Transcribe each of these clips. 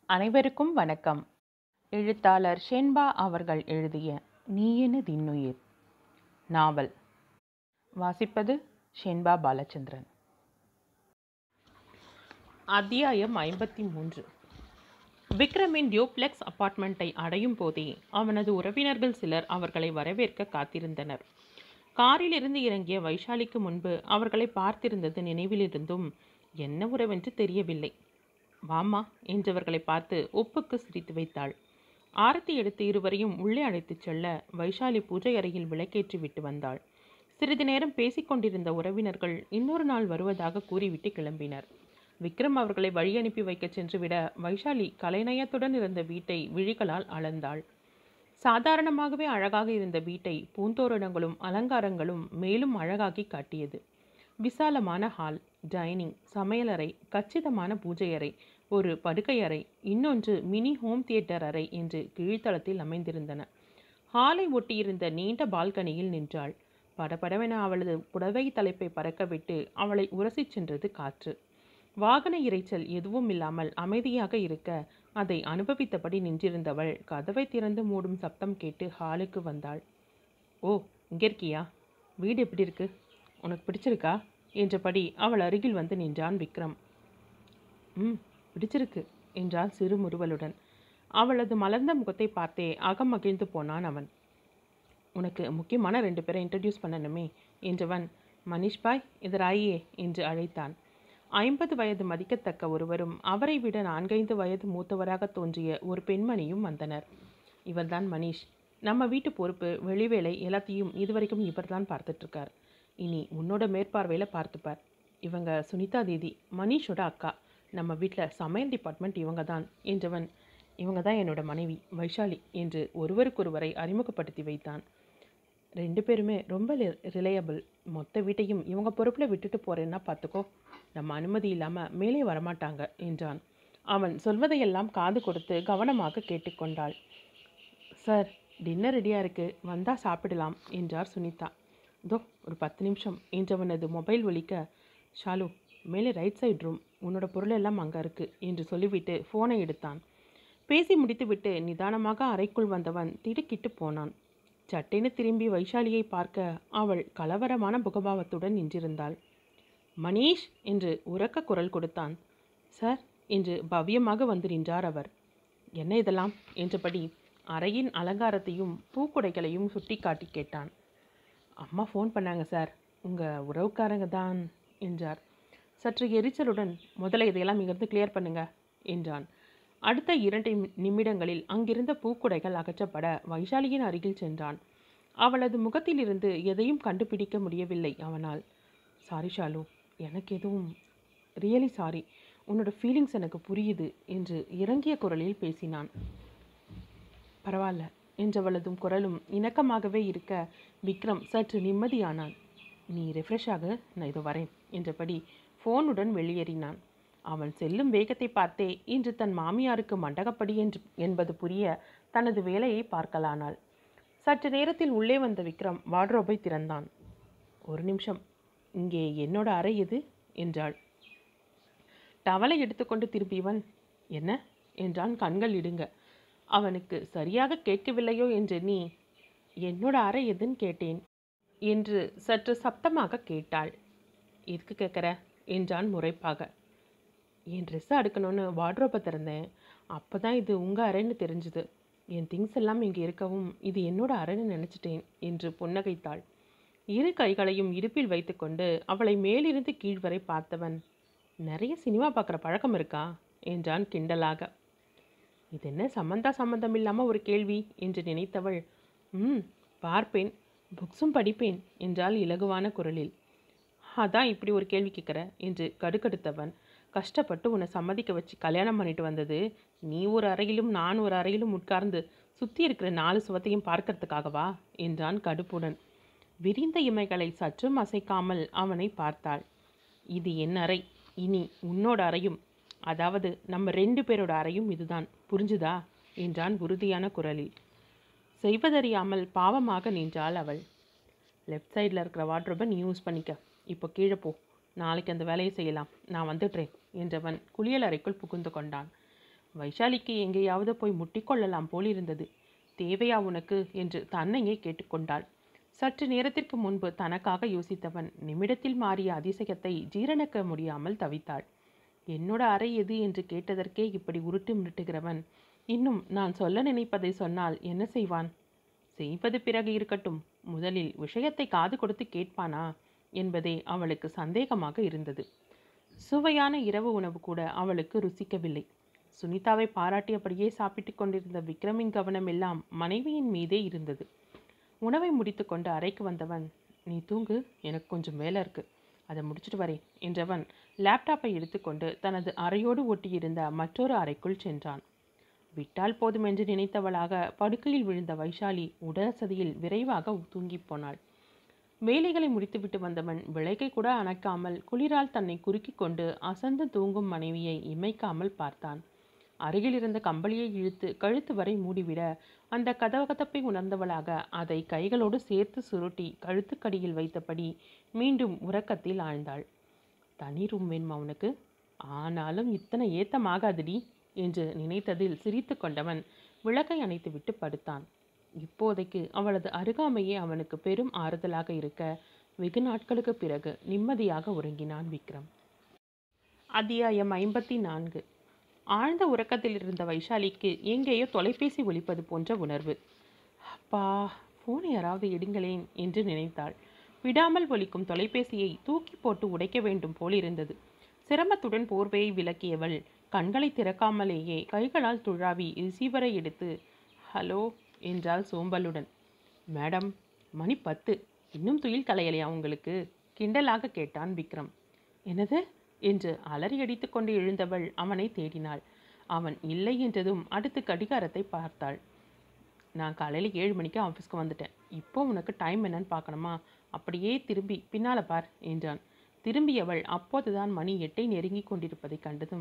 அனைவருக்கும் வணக்கம் எழுத்தாளர் ஷென்பா அவர்கள் எழுதிய நீயென தின்னுயிர் நாவல் வாசிப்பது ஷென்பா பாலச்சந்திரன் அத்தியாயம் ஐம்பத்தி மூன்று விக்ரமின் டியூப்ளெக்ஸ் அபார்ட்மெண்ட்டை அடையும் போதே அவனது உறவினர்கள் சிலர் அவர்களை வரவேற்க காத்திருந்தனர் காரிலிருந்து இறங்கிய வைஷாலிக்கு முன்பு அவர்களை பார்த்திருந்தது நினைவிலிருந்தும் என்ன உறவென்று தெரியவில்லை வாமா என்றவர்களை பார்த்து ஒப்புக்கு சிரித்து வைத்தாள் ஆரத்தி எடுத்து இருவரையும் உள்ளே அழைத்துச் செல்ல வைஷாலி பூஜை அறையில் விளக்கேற்றி விட்டு வந்தாள் சிறிது நேரம் பேசிக்கொண்டிருந்த உறவினர்கள் இன்னொரு நாள் வருவதாக கூறிவிட்டு கிளம்பினர் விக்ரம் அவர்களை வழி அனுப்பி வைக்கச் சென்றுவிட வைஷாலி கலைநயத்துடன் இருந்த வீட்டை விழிகளால் அளந்தாள் சாதாரணமாகவே அழகாக இருந்த வீட்டை பூந்தோரணங்களும் அலங்காரங்களும் மேலும் அழகாக்கி காட்டியது விசாலமான ஹால் டைனிங் சமையலறை கச்சிதமான பூஜை அறை ஒரு படுக்கை அறை இன்னொன்று மினி ஹோம் தியேட்டர் அறை என்று கீழ்த்தளத்தில் அமைந்திருந்தன ஹாலை ஒட்டியிருந்த நீண்ட பால்கனியில் நின்றாள் படபடவென அவளது புடவை தலைப்பை பறக்கவிட்டு அவளை உரசிச் சென்றது காற்று வாகன இரைச்சல் எதுவும் இல்லாமல் அமைதியாக இருக்க அதை அனுபவித்தபடி நின்றிருந்தவள் கதவை திறந்து மூடும் சப்தம் கேட்டு ஹாலுக்கு வந்தாள் ஓ இங்கே இருக்கியா வீடு எப்படி இருக்கு உனக்கு பிடிச்சிருக்கா என்றபடி அவள் அருகில் வந்து நின்றான் விக்ரம் ம் பிடிச்சிருக்கு என்றாள் சிறு முறுவலுடன் அவளது மலர்ந்த முகத்தை பார்த்தே அகம் மகிழ்ந்து போனான் அவன் உனக்கு முக்கியமான ரெண்டு பேரை இன்ட்ரடியூஸ் பண்ணணுமே என்றவன் மனிஷ் பாய் இதராயே என்று அழைத்தான் ஐம்பது வயது மதிக்கத்தக்க ஒருவரும் அவரை விட நான்கைந்து வயது மூத்தவராக தோன்றிய ஒரு பெண்மணியும் வந்தனர் இவர்தான் மனிஷ் நம்ம வீட்டு பொறுப்பு வெளிவேலை எல்லாத்தையும் இதுவரைக்கும் இவர்தான் பார்த்துட்ருக்கார் இனி உன்னோட மேற்பார்வையில் பார்த்துப்பார் இவங்க சுனிதா தீதி மனிஷோட அக்கா நம்ம வீட்டில் சமையல் டிபார்ட்மெண்ட் இவங்க தான் என்றவன் இவங்க தான் என்னோட மனைவி வைஷாலி என்று ஒருவருக்கொருவரை அறிமுகப்படுத்தி வைத்தான் ரெண்டு பேருமே ரொம்ப ரிலையபிள் மொத்த வீட்டையும் இவங்க பொறுப்பில் விட்டுட்டு போகிறேன்னா பார்த்துக்கோ நம்ம அனுமதி இல்லாமல் மேலே வரமாட்டாங்க என்றான் அவன் சொல்வதையெல்லாம் காது கொடுத்து கவனமாக கேட்டுக்கொண்டாள் சார் டின்னர் ரெடியாக இருக்குது வந்தால் சாப்பிடலாம் என்றார் சுனிதா இதோ ஒரு பத்து நிமிஷம் என்றவனது மொபைல் ஒலிக்க ஷாலு மேலே ரைட் சைடு ரூம் உன்னோட பொருள் எல்லாம் அங்கே இருக்குது என்று சொல்லிவிட்டு ஃபோனை எடுத்தான் பேசி முடித்துவிட்டு நிதானமாக அறைக்குள் வந்தவன் திடுக்கிட்டு போனான் சட்டென திரும்பி வைஷாலியை பார்க்க அவள் கலவரமான முகபாவத்துடன் நின்றிருந்தாள் மணீஷ் என்று உரக்க குரல் கொடுத்தான் சார் என்று பவ்யமாக வந்து நின்றார் அவர் என்ன இதெல்லாம் என்றபடி அறையின் அலங்காரத்தையும் பூக்குடைகளையும் சுட்டி காட்டி கேட்டான் அம்மா ஃபோன் பண்ணாங்க சார் உங்கள் உறவுக்காரங்க தான் என்றார் சற்று எரிச்சலுடன் முதல்ல இதையெல்லாம் இங்கிருந்து கிளியர் பண்ணுங்க என்றான் அடுத்த இரண்டு நிமிடங்களில் அங்கிருந்த பூக்குடைகள் அகற்றப்பட வைஷாலியின் அருகில் சென்றான் அவளது முகத்திலிருந்து எதையும் கண்டுபிடிக்க முடியவில்லை அவனால் சாரி ஷாலு எனக்கு எதுவும் ரியலி சாரி உன்னோட ஃபீலிங்ஸ் எனக்கு புரியுது என்று இறங்கிய குரலில் பேசினான் பரவாயில்ல என்றவளதும் குரலும் இணக்கமாகவே இருக்க விக்ரம் சற்று நிம்மதியானான் நீ ரெஃப்ரெஷ் ஆக நான் இதோ வரேன் என்றபடி ஃபோனுடன் வெளியேறினான் அவன் செல்லும் வேகத்தை பார்த்தே இன்று தன் மாமியாருக்கு மண்டகப்படி என்று என்பது புரிய தனது வேலையை பார்க்கலானாள் சற்று நேரத்தில் உள்ளே வந்த விக்ரம் வார்ட்ரோபை திறந்தான் ஒரு நிமிஷம் இங்கே என்னோட அறை எது என்றாள் டவலை எடுத்துக்கொண்டு திரும்பியவன் என்ன என்றான் கண்கள் இடுங்க அவனுக்கு சரியாக கேட்கவில்லையோ என்று நீ என்னோட அறை எதுன்னு கேட்டேன் என்று சற்று சப்தமாக கேட்டாள் எதுக்கு கேட்குற என்றான் முறைப்பாக என் ட்ரெஸ்ஸை அடுக்கணும்னு வார்ட்ரோப்பை திறந்தேன் அப்போ தான் இது உங்கள் அறைன்னு தெரிஞ்சுது என் திங்ஸ் எல்லாம் இங்கே இருக்கவும் இது என்னோட அறைன்னு நினச்சிட்டேன் என்று புன்னகைத்தாள் இரு கைகளையும் இடுப்பில் வைத்துக்கொண்டு அவளை மேலிருந்து கீழ் வரை பார்த்தவன் நிறைய சினிமா பார்க்குற பழக்கம் இருக்கா என்றான் கிண்டலாக இது என்ன சம்மந்தா சம்மந்தம் இல்லாமல் ஒரு கேள்வி என்று நினைத்தவள் ம் பார்ப்பேன் புக்ஸும் படிப்பேன் என்றால் இலகுவான குரலில் அதான் இப்படி ஒரு கேள்வி கேட்குற என்று கடுக்கடுத்தவன் கஷ்டப்பட்டு உன்னை சம்மதிக்க வச்சு கல்யாணம் பண்ணிட்டு வந்தது நீ ஒரு அறையிலும் நான் ஒரு அறையிலும் உட்கார்ந்து சுற்றி இருக்கிற நாலு சுவத்தையும் பார்க்கறதுக்காகவா என்றான் கடுப்புடன் விரிந்த இமைகளை சற்றும் அசைக்காமல் அவனை பார்த்தாள் இது என் அறை இனி உன்னோட அறையும் அதாவது நம்ம ரெண்டு பேரோட அறையும் இதுதான் புரிஞ்சுதா என்றான் உறுதியான குரலில் செய்வதறியாமல் பாவமாக நின்றாள் அவள் லெஃப்ட் சைடில் இருக்கிற வாட்ரோபை நீ யூஸ் பண்ணிக்க இப்போ கீழே போ நாளைக்கு அந்த வேலையை செய்யலாம் நான் வந்துடுறேன் என்றவன் குளியல் அறைக்குள் புகுந்து கொண்டான் வைஷாலிக்கு எங்கேயாவது போய் முட்டிக்கொள்ளலாம் போலிருந்தது தேவையா உனக்கு என்று தன்னையே கேட்டுக்கொண்டாள் சற்று நேரத்திற்கு முன்பு தனக்காக யோசித்தவன் நிமிடத்தில் மாறிய அதிசயத்தை ஜீரணிக்க முடியாமல் தவித்தாள் என்னோட அறை எது என்று கேட்டதற்கே இப்படி உருட்டு மிரட்டுகிறவன் இன்னும் நான் சொல்ல நினைப்பதை சொன்னால் என்ன செய்வான் செய்வது பிறகு இருக்கட்டும் முதலில் விஷயத்தை காது கொடுத்து கேட்பானா என்பதே அவளுக்கு சந்தேகமாக இருந்தது சுவையான இரவு உணவு கூட அவளுக்கு ருசிக்கவில்லை சுனிதாவை பாராட்டியபடியே சாப்பிட்டு கொண்டிருந்த விக்ரமின் கவனம் எல்லாம் மனைவியின் மீதே இருந்தது உணவை முடித்துக்கொண்டு அறைக்கு வந்தவன் நீ தூங்கு எனக்கு கொஞ்சம் வேலை இருக்கு அதை முடிச்சிட்டு வரேன் என்றவன் லேப்டாப்பை எடுத்துக்கொண்டு தனது அறையோடு ஒட்டியிருந்த மற்றொரு அறைக்குள் சென்றான் விட்டால் போதும் என்று நினைத்தவளாக படுக்கையில் விழுந்த வைஷாலி உடற்சதியில் விரைவாக தூங்கிப் போனாள் வேலைகளை முடித்துவிட்டு வந்தவன் விளக்கை கூட அணைக்காமல் குளிரால் தன்னை குறுக்கிக் கொண்டு அசந்து தூங்கும் மனைவியை இமைக்காமல் பார்த்தான் அருகில் இருந்த கம்பளியை இழுத்து கழுத்து வரை மூடிவிட அந்த கதவகதப்பை உணர்ந்தவளாக அதை கைகளோடு சேர்த்து சுருட்டி கழுத்துக்கடியில் வைத்தபடி மீண்டும் உறக்கத்தில் ஆழ்ந்தாள் தனி ரூம் வேணுமா உனக்கு ஆனாலும் இத்தனை ஏத்தமாகாதடி என்று நினைத்ததில் சிரித்து கொண்டவன் விளக்கை அணைத்துவிட்டு படுத்தான் இப்போதைக்கு அவளது அருகாமையே அவனுக்கு பெரும் ஆறுதலாக இருக்க வெகு நாட்களுக்கு பிறகு நிம்மதியாக உறங்கினான் விக்ரம் அத்தியாயம் ஐம்பத்தி நான்கு ஆழ்ந்த உறக்கத்தில் இருந்த வைஷாலிக்கு எங்கேயோ தொலைபேசி ஒலிப்பது போன்ற உணர்வு அப்பா ஃபோன் யாராவது எடுங்களேன் என்று நினைத்தாள் விடாமல் ஒலிக்கும் தொலைபேசியை தூக்கி போட்டு உடைக்க வேண்டும் போல் இருந்தது சிரமத்துடன் போர்வையை விலக்கியவள் கண்களை திறக்காமலேயே கைகளால் துழாவி ரிசீவரை எடுத்து ஹலோ என்றாள் சோம்பலுடன் மேடம் மணி பத்து இன்னும் துயில் கலையலையா உங்களுக்கு கிண்டலாக கேட்டான் விக்ரம் என்னது என்று அலறி அடித்துக் கொண்டு எழுந்தவள் அவனை தேடினாள் அவன் இல்லை என்றதும் அடுத்து கடிகாரத்தை பார்த்தாள் நான் காலையில் ஏழு மணிக்கு ஆஃபீஸ்க்கு வந்துட்டேன் இப்போ உனக்கு டைம் என்னன்னு பார்க்கணுமா அப்படியே திரும்பி பின்னால பார் என்றான் திரும்பியவள் அப்போதுதான் மணி எட்டை நெருங்கி கொண்டிருப்பதை கண்டதும்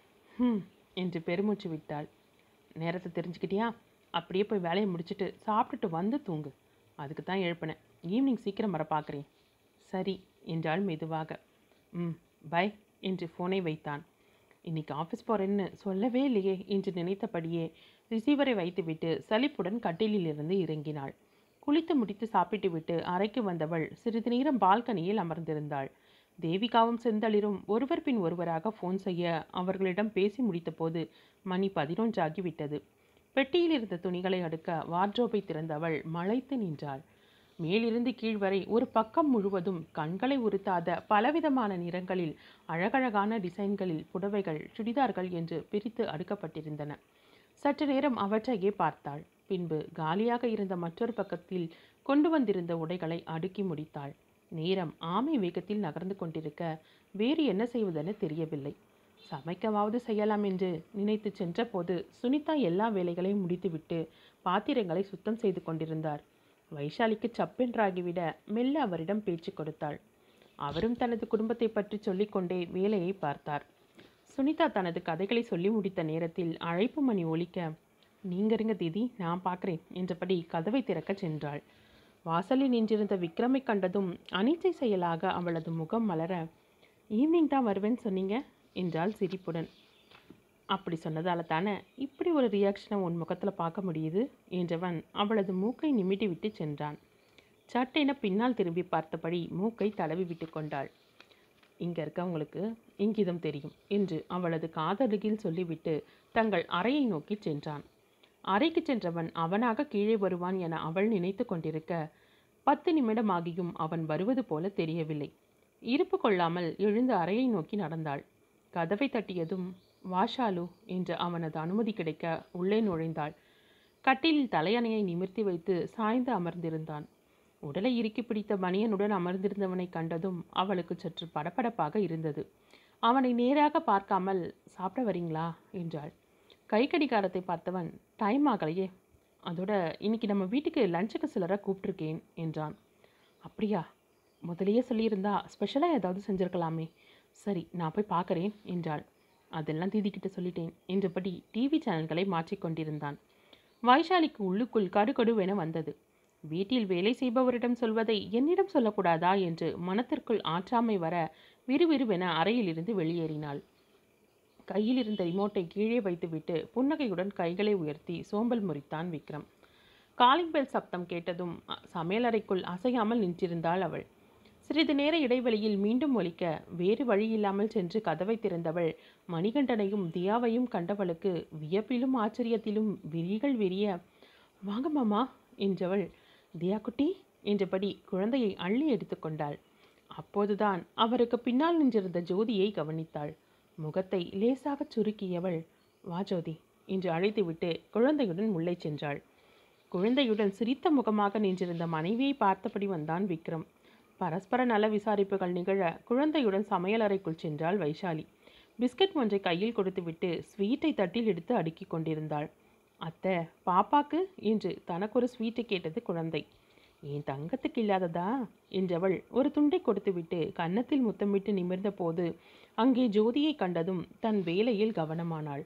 ஹம் என்று பெருமூச்சு விட்டாள் நேரத்தை தெரிஞ்சுக்கிட்டியா அப்படியே போய் வேலையை முடிச்சிட்டு சாப்பிட்டுட்டு வந்து தூங்கு அதுக்கு தான் எழுப்பினேன் ஈவினிங் சீக்கிரம் வர பார்க்குறேன் சரி என்றாள் மெதுவாக ம் பை என்று ஃபோனை வைத்தான் இன்னைக்கு ஆஃபீஸ் போகிறேன்னு சொல்லவே இல்லையே என்று நினைத்தபடியே ரிசீவரை வைத்துவிட்டு சலிப்புடன் கட்டிலிலிருந்து இறங்கினாள் குளித்து முடித்து சாப்பிட்டு விட்டு அறைக்கு வந்தவள் சிறிது நேரம் பால்கனியில் அமர்ந்திருந்தாள் தேவிகாவும் செந்தளிரும் ஒருவர் பின் ஒருவராக ஃபோன் செய்ய அவர்களிடம் பேசி முடித்தபோது மணி பதினொன்றாகிவிட்டது பெட்டியில் இருந்த துணிகளை அடுக்க வார்ட்ரோபை திறந்தவள் மலைத்து நின்றாள் மேலிருந்து கீழ் வரை ஒரு பக்கம் முழுவதும் கண்களை உறுத்தாத பலவிதமான நிறங்களில் அழகழகான டிசைன்களில் புடவைகள் சுடிதார்கள் என்று பிரித்து அடுக்கப்பட்டிருந்தன சற்று நேரம் அவற்றையே பார்த்தாள் பின்பு காலியாக இருந்த மற்றொரு பக்கத்தில் கொண்டு வந்திருந்த உடைகளை அடுக்கி முடித்தாள் நேரம் ஆமை வேகத்தில் நகர்ந்து கொண்டிருக்க வேறு என்ன செய்வதென தெரியவில்லை சமைக்கவாவது செய்யலாம் என்று நினைத்து சென்றபோது சுனிதா எல்லா வேலைகளையும் முடித்துவிட்டு பாத்திரங்களை சுத்தம் செய்து கொண்டிருந்தார் வைஷாலிக்கு சப்பென்றாகிவிட மெல்ல அவரிடம் பேச்சு கொடுத்தாள் அவரும் தனது குடும்பத்தை பற்றி சொல்லிக்கொண்டே வேலையை பார்த்தார் சுனிதா தனது கதைகளை சொல்லி முடித்த நேரத்தில் அழைப்பு மணி ஒலிக்க நீங்க இருங்க தீதி நான் பார்க்குறேன் என்றபடி கதவை திறக்க சென்றாள் வாசலில் நின்றிருந்த விக்ரமை கண்டதும் அனிச்சை செயலாக அவளது முகம் மலர ஈவினிங் தான் வருவேன்னு சொன்னீங்க என்றாள் சிரிப்புடன் அப்படி சொன்னதால தானே இப்படி ஒரு ரியாக்ஷனை உன் முகத்தில் பார்க்க முடியுது என்றவன் அவளது மூக்கை நிமிட்டி விட்டு சென்றான் சட்டென பின்னால் திரும்பி பார்த்தபடி மூக்கை தடவி விட்டு கொண்டாள் இங்கே இருக்கவங்களுக்கு இங்கிதம் தெரியும் என்று அவளது காதருகில் சொல்லிவிட்டு தங்கள் அறையை நோக்கி சென்றான் அறைக்கு சென்றவன் அவனாக கீழே வருவான் என அவள் நினைத்து கொண்டிருக்க பத்து நிமிடமாகியும் அவன் வருவது போல தெரியவில்லை இருப்பு கொள்ளாமல் எழுந்து அறையை நோக்கி நடந்தாள் கதவை தட்டியதும் வாஷாலு என்று அவனது அனுமதி கிடைக்க உள்ளே நுழைந்தாள் கட்டிலில் தலையணையை நிமிர்த்தி வைத்து சாய்ந்து அமர்ந்திருந்தான் உடலை இறுக்கி பிடித்த மணியனுடன் அமர்ந்திருந்தவனை கண்டதும் அவளுக்கு சற்று படபடப்பாக இருந்தது அவனை நேராக பார்க்காமல் சாப்பிட வரீங்களா என்றாள் கை கடிகாரத்தை பார்த்தவன் டைம் ஆகலையே அதோட இன்னைக்கு நம்ம வீட்டுக்கு லஞ்சுக்கு சிலரை கூப்பிட்ருக்கேன் என்றான் அப்படியா முதலையே சொல்லியிருந்தா ஸ்பெஷலாக ஏதாவது செஞ்சிருக்கலாமே சரி நான் போய் பார்க்குறேன் என்றாள் அதெல்லாம் தீதிக்கிட்ட சொல்லிட்டேன் என்றபடி டிவி சேனல்களை மாற்றிக்கொண்டிருந்தான் வைஷாலிக்கு உள்ளுக்குள் கடுகடுவென வந்தது வீட்டில் வேலை செய்பவரிடம் சொல்வதை என்னிடம் சொல்லக்கூடாதா என்று மனத்திற்குள் ஆற்றாமை வர விறுவிறுவென அறையிலிருந்து வெளியேறினாள் கையில் இருந்த ரிமோட்டை கீழே வைத்துவிட்டு புன்னகையுடன் கைகளை உயர்த்தி சோம்பல் முறித்தான் விக்ரம் காலிங் பெல் சப்தம் கேட்டதும் அ, சமையலறைக்குள் அசையாமல் நின்றிருந்தாள் அவள் சிறிது நேர இடைவெளியில் மீண்டும் ஒலிக்க வேறு வழியில்லாமல் சென்று கதவை திறந்தவள் மணிகண்டனையும் தியாவையும் கண்டவளுக்கு வியப்பிலும் ஆச்சரியத்திலும் விரிகள் விரிய வாங்க மாமா என்றவள் தியா குட்டி என்றபடி குழந்தையை அள்ளி எடுத்துக்கொண்டாள் அப்போதுதான் அவருக்கு பின்னால் நின்றிருந்த ஜோதியை கவனித்தாள் முகத்தை லேசாகச் சுருக்கியவள் வா ஜோதி என்று அழைத்துவிட்டு குழந்தையுடன் உள்ளே சென்றாள் குழந்தையுடன் சிரித்த முகமாக நின்றிருந்த மனைவியை பார்த்தபடி வந்தான் விக்ரம் பரஸ்பர நல விசாரிப்புகள் நிகழ குழந்தையுடன் சமையலறைக்குள் சென்றாள் வைஷாலி பிஸ்கட் ஒன்றை கையில் கொடுத்துவிட்டு ஸ்வீட்டை தட்டில் எடுத்து அடுக்கிக் கொண்டிருந்தாள் அத்தை பாப்பாக்கு என்று தனக்கொரு ஸ்வீட்டு கேட்டது குழந்தை என் தங்கத்துக்கு இல்லாததா என்றவள் ஒரு துண்டை கொடுத்துவிட்டு கன்னத்தில் முத்தமிட்டு நிமிர்ந்த போது அங்கே ஜோதியை கண்டதும் தன் வேலையில் கவனமானாள்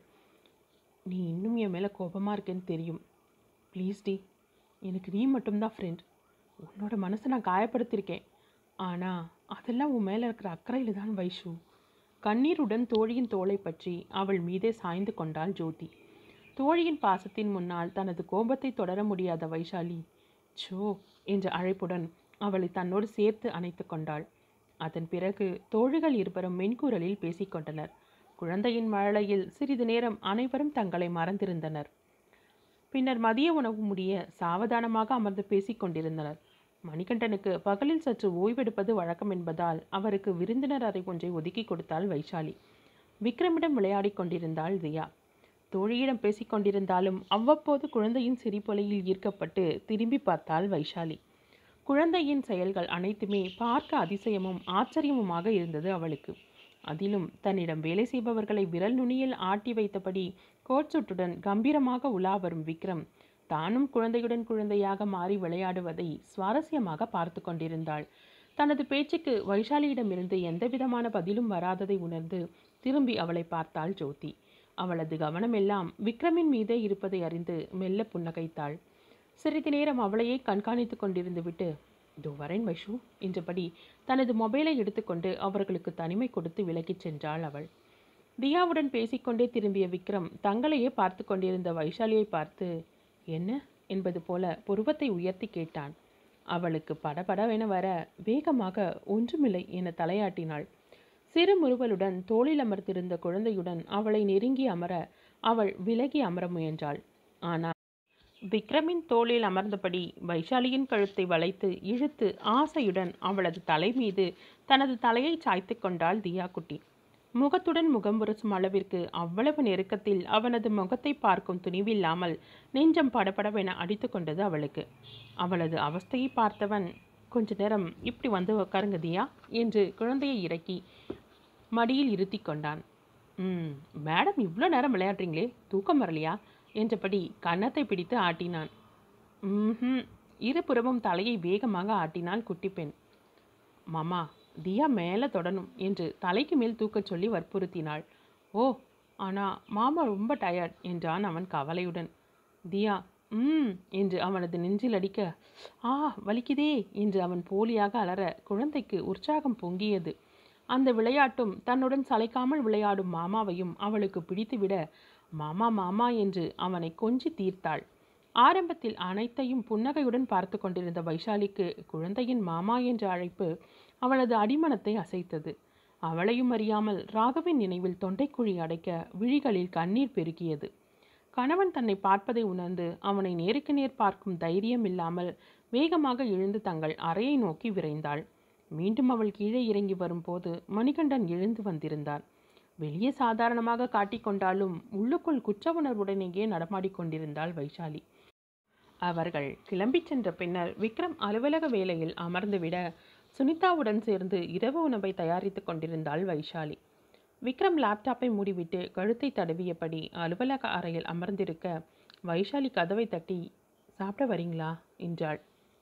நீ இன்னும் என் மேலே கோபமாக இருக்கேன்னு தெரியும் ப்ளீஸ் டி எனக்கு நீ மட்டும்தான் ஃப்ரெண்ட் உன்னோட மனசை நான் காயப்படுத்தியிருக்கேன் ஆனால் அதெல்லாம் உன் மேலே இருக்கிற அக்கறையில் தான் வைஷு கண்ணீருடன் தோழியின் தோளை பற்றி அவள் மீதே சாய்ந்து கொண்டாள் ஜோதி தோழியின் பாசத்தின் முன்னால் தனது கோபத்தை தொடர முடியாத வைஷாலி சோ என்ற அழைப்புடன் அவளை தன்னோடு சேர்த்து அணைத்து கொண்டாள் அதன் பிறகு தோழிகள் இருவரும் மென்குரலில் பேசிக்கொண்டனர் குழந்தையின் மழலையில் சிறிது நேரம் அனைவரும் தங்களை மறந்திருந்தனர் பின்னர் மதிய உணவு முடிய சாவதானமாக அமர்ந்து பேசிக் கொண்டிருந்தனர் மணிகண்டனுக்கு பகலில் சற்று ஓய்வெடுப்பது வழக்கம் என்பதால் அவருக்கு விருந்தினர் அறை ஒன்றை ஒதுக்கி கொடுத்தாள் வைஷாலி விக்ரமிடம் விளையாடிக் கொண்டிருந்தாள் தியா தோழியிடம் பேசிக் கொண்டிருந்தாலும் அவ்வப்போது குழந்தையின் சிரிப்பொலையில் ஈர்க்கப்பட்டு திரும்பி பார்த்தாள் வைஷாலி குழந்தையின் செயல்கள் அனைத்துமே பார்க்க அதிசயமும் ஆச்சரியமுமாக இருந்தது அவளுக்கு அதிலும் தன்னிடம் வேலை செய்பவர்களை விரல் நுனியில் ஆட்டி வைத்தபடி கோட்சுட்டுடன் கம்பீரமாக உலா வரும் விக்ரம் தானும் குழந்தையுடன் குழந்தையாக மாறி விளையாடுவதை சுவாரஸ்யமாக பார்த்து கொண்டிருந்தாள் தனது பேச்சுக்கு வைஷாலியிடமிருந்து எந்தவிதமான பதிலும் வராததை உணர்ந்து திரும்பி அவளை பார்த்தாள் ஜோதி அவளது கவனமெல்லாம் விக்ரமின் மீதே இருப்பதை அறிந்து மெல்ல புன்னகைத்தாள் சிறிது நேரம் அவளையே கண்காணித்து கொண்டிருந்து விட்டு இதோ வரேன் வைஷு என்றபடி தனது மொபைலை எடுத்துக்கொண்டு அவர்களுக்கு தனிமை கொடுத்து விலகிச் சென்றாள் அவள் தியாவுடன் பேசிக்கொண்டே திரும்பிய விக்ரம் தங்களையே பார்த்து கொண்டிருந்த வைஷாலியை பார்த்து என்ன என்பது போல புருவத்தை உயர்த்தி கேட்டான் அவளுக்கு படபடவென வர வேகமாக ஒன்றுமில்லை என தலையாட்டினாள் சிறு முறுவலுடன் தோளில் அமர்ந்திருந்த குழந்தையுடன் அவளை நெருங்கி அமர அவள் விலகி அமர முயன்றாள் ஆனால் விக்ரமின் தோளில் அமர்ந்தபடி வைஷாலியின் கழுத்தை வளைத்து இழுத்து ஆசையுடன் அவளது தலை மீது தனது தலையை சாய்த்து கொண்டாள் தியா குட்டி முகத்துடன் முகம் உரசும் அளவிற்கு அவ்வளவு நெருக்கத்தில் அவனது முகத்தை பார்க்கும் துணிவில்லாமல் நெஞ்சம் படபடவென அடித்து கொண்டது அவளுக்கு அவளது அவஸ்தையை பார்த்தவன் கொஞ்ச நேரம் இப்படி வந்து உட்காருங்க தியா என்று குழந்தையை இறக்கி மடியில் இருத்தி கொண்டான் ம் மேடம் இவ்வளோ நேரம் விளையாடுறீங்களே தூக்கம் வரலையா என்றபடி கன்னத்தை பிடித்து ஆட்டினான் ம் இருபுறமும் தலையை வேகமாக ஆட்டினாள் குட்டி பெண் மாமா தியா மேலே தொடணும் என்று தலைக்கு மேல் தூக்கச் சொல்லி வற்புறுத்தினாள் ஓ ஆனா மாமா ரொம்ப டயர்ட் என்றான் அவன் கவலையுடன் தியா ம் என்று அவனது நெஞ்சில் அடிக்க ஆ வலிக்குதே என்று அவன் போலியாக அலற குழந்தைக்கு உற்சாகம் பொங்கியது அந்த விளையாட்டும் தன்னுடன் சளைக்காமல் விளையாடும் மாமாவையும் அவளுக்கு பிடித்துவிட மாமா மாமா என்று அவனை கொஞ்சி தீர்த்தாள் ஆரம்பத்தில் அனைத்தையும் புன்னகையுடன் பார்த்து கொண்டிருந்த வைஷாலிக்கு குழந்தையின் மாமா என்ற அழைப்பு அவளது அடிமனத்தை அசைத்தது அவளையும் அறியாமல் ராகவின் நினைவில் தொண்டைக்குழி அடைக்க விழிகளில் கண்ணீர் பெருகியது கணவன் தன்னை பார்ப்பதை உணர்ந்து அவனை நேருக்கு நேர் பார்க்கும் தைரியம் இல்லாமல் வேகமாக எழுந்து தங்கள் அறையை நோக்கி விரைந்தாள் மீண்டும் அவள் கீழே இறங்கி வரும்போது மணிகண்டன் எழுந்து வந்திருந்தான் வெளியே சாதாரணமாக காட்டிக்கொண்டாலும் உள்ளுக்குள் குற்ற உணர்வுடனேயே நடமாடிக் கொண்டிருந்தாள் வைஷாலி அவர்கள் கிளம்பிச் சென்ற பின்னர் விக்ரம் அலுவலக வேலையில் அமர்ந்துவிட சுனிதாவுடன் சேர்ந்து இரவு உணவை தயாரித்துக் கொண்டிருந்தாள் வைஷாலி விக்ரம் லேப்டாப்பை மூடிவிட்டு கழுத்தை தடவியபடி அலுவலக அறையில் அமர்ந்திருக்க வைஷாலி கதவை தட்டி சாப்பிட வரீங்களா என்றாள்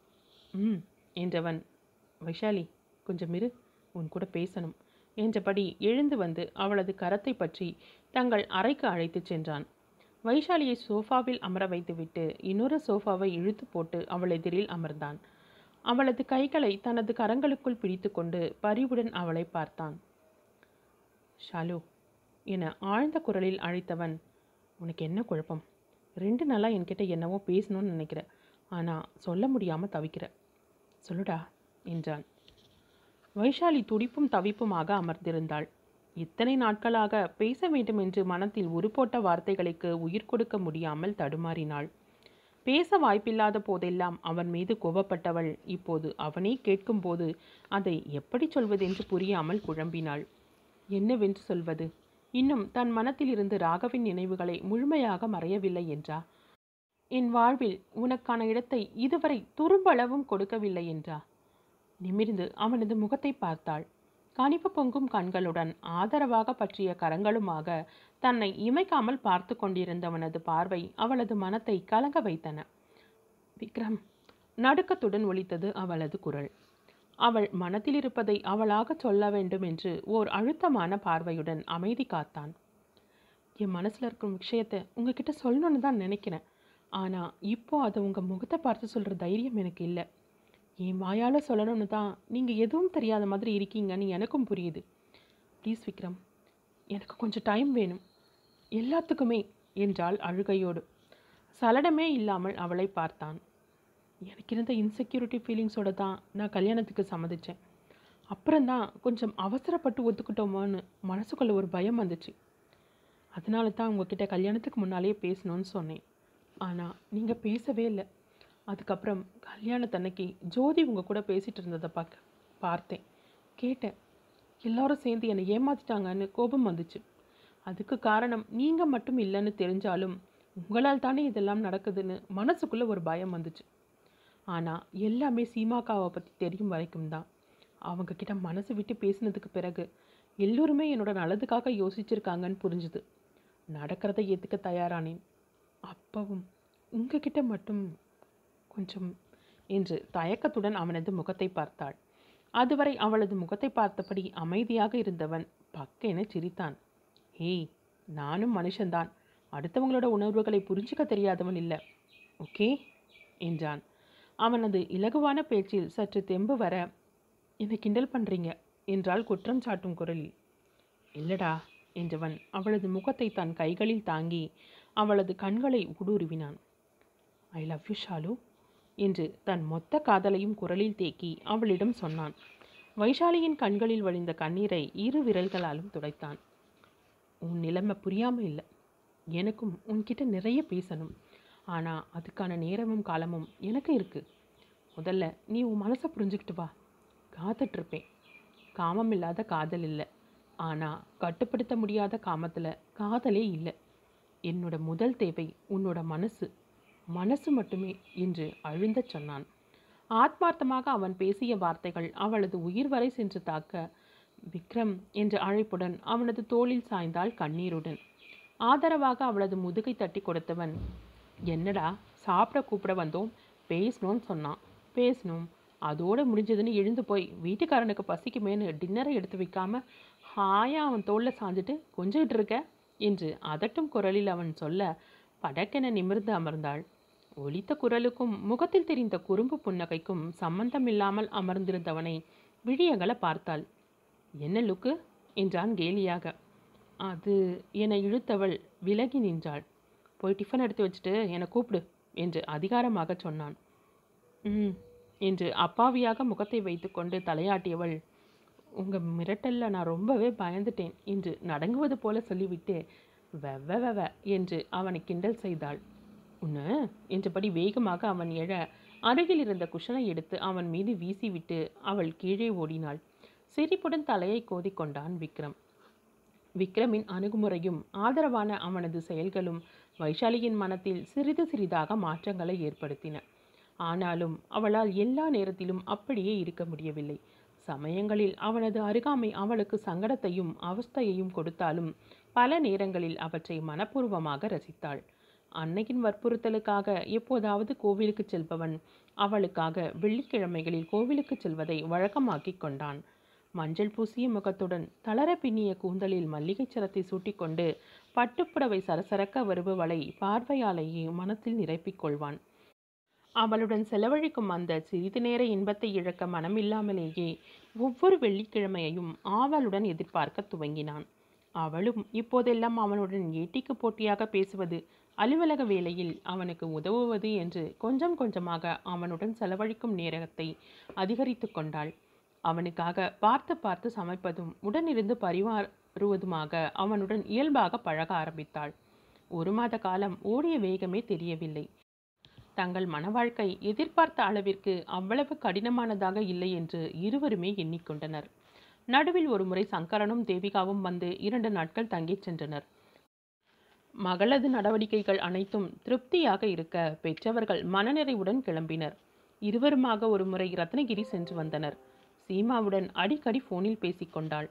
ம் என்றவன் வைஷாலி கொஞ்சம் இரு உன் கூட பேசணும் என்றபடி எழுந்து வந்து அவளது கரத்தை பற்றி தங்கள் அறைக்கு அழைத்துச் சென்றான் வைஷாலியை சோஃபாவில் அமர வைத்துவிட்டு இன்னொரு சோஃபாவை இழுத்து போட்டு அவள் எதிரில் அமர்ந்தான் அவளது கைகளை தனது கரங்களுக்குள் பிடித்துக்கொண்டு பரிவுடன் அவளை பார்த்தான் ஷாலு என ஆழ்ந்த குரலில் அழைத்தவன் உனக்கு என்ன குழப்பம் ரெண்டு நாளாக என்கிட்ட என்னவோ பேசணும்னு நினைக்கிற ஆனால் சொல்ல முடியாமல் தவிக்கிற சொல்லுடா என்றான் வைஷாலி துடிப்பும் தவிப்புமாக அமர்ந்திருந்தாள் இத்தனை நாட்களாக பேச வேண்டும் என்று மனத்தில் உருப்போட்ட வார்த்தைகளுக்கு உயிர் கொடுக்க முடியாமல் தடுமாறினாள் பேச வாய்ப்பில்லாத போதெல்லாம் அவன் மீது கோபப்பட்டவள் இப்போது அவனே கேட்கும்போது அதை எப்படி சொல்வதென்று புரியாமல் குழம்பினாள் என்னவென்று சொல்வது இன்னும் தன் மனத்தில் இருந்து ராகவின் நினைவுகளை முழுமையாக மறையவில்லை என்றா என் வாழ்வில் உனக்கான இடத்தை இதுவரை துரும்பளவும் கொடுக்கவில்லை என்றா நிமிர்ந்து அவனது முகத்தை பார்த்தாள் கனிவு பொங்கும் கண்களுடன் ஆதரவாக பற்றிய கரங்களுமாக தன்னை இமைக்காமல் பார்த்து கொண்டிருந்தவனது பார்வை அவளது மனத்தை கலங்க வைத்தன விக்ரம் நடுக்கத்துடன் ஒலித்தது அவளது குரல் அவள் மனத்தில் இருப்பதை அவளாக சொல்ல வேண்டும் என்று ஓர் அழுத்தமான பார்வையுடன் அமைதி காத்தான் என் மனசில் இருக்கும் விஷயத்தை உங்ககிட்ட சொல்லணும்னு தான் நினைக்கிறேன் ஆனால் இப்போ அதை உங்கள் முகத்தை பார்த்து சொல்கிற தைரியம் எனக்கு இல்லை என் வாயால் சொல்லணும்னு தான் நீங்கள் எதுவும் தெரியாத மாதிரி இருக்கீங்கன்னு எனக்கும் புரியுது ப்ளீஸ் விக்ரம் எனக்கு கொஞ்சம் டைம் வேணும் எல்லாத்துக்குமே என்றாள் அழுகையோடு சலனமே இல்லாமல் அவளை பார்த்தான் எனக்கு இருந்த இன்செக்யூரிட்டி ஃபீலிங்ஸோட தான் நான் கல்யாணத்துக்கு சம்மதிச்சேன் அப்புறம்தான் கொஞ்சம் அவசரப்பட்டு ஒத்துக்கிட்டோமோன்னு மனசுக்குள்ள ஒரு பயம் வந்துச்சு அதனால தான் உங்ககிட்ட கல்யாணத்துக்கு முன்னாலேயே பேசணும்னு சொன்னேன் ஆனால் நீங்கள் பேசவே இல்லை அதுக்கப்புறம் கல்யாணத்தன்னைக்கு ஜோதி உங்கள் கூட பேசிகிட்டு இருந்ததை பார்க்க பார்த்தேன் கேட்டேன் எல்லாரும் சேர்ந்து என்னை ஏமாத்திட்டாங்கன்னு கோபம் வந்துச்சு அதுக்கு காரணம் நீங்கள் மட்டும் இல்லைன்னு தெரிஞ்சாலும் உங்களால் தானே இதெல்லாம் நடக்குதுன்னு மனசுக்குள்ளே ஒரு பயம் வந்துச்சு ஆனால் எல்லாமே சீமாக்காவை பற்றி தெரியும் வரைக்கும் தான் அவங்க கிட்ட மனசு விட்டு பேசினதுக்கு பிறகு எல்லோருமே என்னோட நல்லதுக்காக யோசிச்சிருக்காங்கன்னு புரிஞ்சுது நடக்கிறதை ஏற்றுக்க தயாரானேன் அப்பவும் உங்ககிட்ட மட்டும் கொஞ்சம் என்று தயக்கத்துடன் அவனது முகத்தை பார்த்தாள் அதுவரை அவளது முகத்தை பார்த்தபடி அமைதியாக இருந்தவன் பக்கென சிரித்தான் ஏய் நானும் மனுஷன்தான் அடுத்தவங்களோட உணர்வுகளை புரிஞ்சுக்க தெரியாதவன் இல்லை ஓகே என்றான் அவனது இலகுவான பேச்சில் சற்று தெம்பு வர என்னை கிண்டல் பண்ணுறீங்க என்றால் குற்றம் சாட்டும் குரலில் இல்லடா என்றவன் அவளது முகத்தை தன் கைகளில் தாங்கி அவளது கண்களை ஊடுருவினான் ஐ லவ் யூ ஷாலு என்று தன் மொத்த காதலையும் குரலில் தேக்கி அவளிடம் சொன்னான் வைஷாலியின் கண்களில் வழிந்த கண்ணீரை இரு விரல்களாலும் துடைத்தான் உன் நிலைமை புரியாமல் இல்லை எனக்கும் உன்கிட்ட நிறைய பேசணும் ஆனால் அதுக்கான நேரமும் காலமும் எனக்கு இருக்குது முதல்ல நீ உன் மனசை புரிஞ்சுக்கிட்டு வா காத்துட்ருப்பேன் காமம் இல்லாத காதல் இல்லை ஆனால் கட்டுப்படுத்த முடியாத காமத்தில் காதலே இல்லை என்னோட முதல் தேவை உன்னோட மனசு மனசு மட்டுமே என்று அழுந்தச் சொன்னான் ஆத்மார்த்தமாக அவன் பேசிய வார்த்தைகள் அவளது உயிர் வரை சென்று தாக்க விக்ரம் என்ற அழைப்புடன் அவனது தோளில் சாய்ந்தாள் கண்ணீருடன் ஆதரவாக அவளது முதுகை தட்டி கொடுத்தவன் என்னடா சாப்பிட கூப்பிட வந்தோம் பேசணும்னு சொன்னான் பேசணும் அதோடு முடிஞ்சதுன்னு எழுந்து போய் வீட்டுக்காரனுக்கு பசிக்குமேன்னு டின்னரை எடுத்து வைக்காம ஹாயா அவன் தோளில் சாஞ்சிட்டு கொஞ்சிட்டு இருக்க என்று அதட்டும் குரலில் அவன் சொல்ல படக்கென நிமிர்ந்து அமர்ந்தாள் ஒலித்த குரலுக்கும் முகத்தில் தெரிந்த குறும்பு புன்னகைக்கும் சம்பந்தமில்லாமல் அமர்ந்திருந்தவனை விழியகல பார்த்தாள் என்ன லுக்கு என்றான் கேலியாக அது என இழுத்தவள் விலகி நின்றாள் போய் டிஃபன் எடுத்து வச்சுட்டு என்னை கூப்பிடு என்று அதிகாரமாக சொன்னான் ம் என்று அப்பாவியாக முகத்தை வைத்துக்கொண்டு தலையாட்டியவள் உங்கள் மிரட்டல்ல நான் ரொம்பவே பயந்துட்டேன் என்று நடுங்குவது போல சொல்லிவிட்டு வெவ வெவ என்று அவனை கிண்டல் செய்தாள் உன்ன என்றபடி வேகமாக அவன் எழ அருகில் இருந்த குஷனை எடுத்து அவன் மீது வீசிவிட்டு அவள் கீழே ஓடினாள் சிரிப்புடன் தலையை கோதிக்கொண்டான் விக்ரம் விக்ரமின் அணுகுமுறையும் ஆதரவான அவனது செயல்களும் வைஷாலியின் மனத்தில் சிறிது சிறிதாக மாற்றங்களை ஏற்படுத்தின ஆனாலும் அவளால் எல்லா நேரத்திலும் அப்படியே இருக்க முடியவில்லை சமயங்களில் அவனது அருகாமை அவளுக்கு சங்கடத்தையும் அவஸ்தையையும் கொடுத்தாலும் பல நேரங்களில் அவற்றை மனப்பூர்வமாக ரசித்தாள் அன்னையின் வற்புறுத்தலுக்காக எப்போதாவது கோவிலுக்கு செல்பவன் அவளுக்காக வெள்ளிக்கிழமைகளில் கோவிலுக்கு செல்வதை வழக்கமாக்கிக் கொண்டான் மஞ்சள் பூசிய முகத்துடன் தளர பின்னிய கூந்தலில் மல்லிகைச் சரத்தை சூட்டிக்கொண்டு பட்டுப்புடவை சரசரக்க வருபவளை பார்வையாலேயே மனத்தில் நிரப்பிக் கொள்வான் அவளுடன் செலவழிக்கும் அந்த சிறிது நேர இன்பத்தை இழக்க மனமில்லாமலேயே ஒவ்வொரு வெள்ளிக்கிழமையையும் ஆவலுடன் எதிர்பார்க்க துவங்கினான் அவளும் இப்போதெல்லாம் அவனுடன் ஏட்டிக்கு போட்டியாக பேசுவது அலுவலக வேலையில் அவனுக்கு உதவுவது என்று கொஞ்சம் கொஞ்சமாக அவனுடன் செலவழிக்கும் நேரத்தை அதிகரித்து கொண்டாள் அவனுக்காக பார்த்து பார்த்து சமைப்பதும் உடனிருந்து பரிமாறுவதுமாக அவனுடன் இயல்பாக பழக ஆரம்பித்தாள் ஒரு மாத காலம் ஓடிய வேகமே தெரியவில்லை தங்கள் மன வாழ்க்கை எதிர்பார்த்த அளவிற்கு அவ்வளவு கடினமானதாக இல்லை என்று இருவருமே எண்ணிக்கொண்டனர் நடுவில் ஒருமுறை சங்கரனும் தேவிகாவும் வந்து இரண்டு நாட்கள் தங்கிச் சென்றனர் மகளது நடவடிக்கைகள் அனைத்தும் திருப்தியாக இருக்க பெற்றவர்கள் மனநிறைவுடன் கிளம்பினர் இருவருமாக ஒருமுறை ரத்னகிரி சென்று வந்தனர் சீமாவுடன் அடிக்கடி ஃபோனில் பேசிக்கொண்டாள்